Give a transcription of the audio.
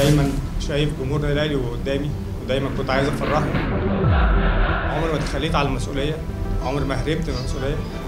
دايما شايف جمهور النادي الاهلي قدامي ودايما كنت عايز افرحهم عمري ما تخليت على المسؤوليه عمري ما هربت من المسؤوليه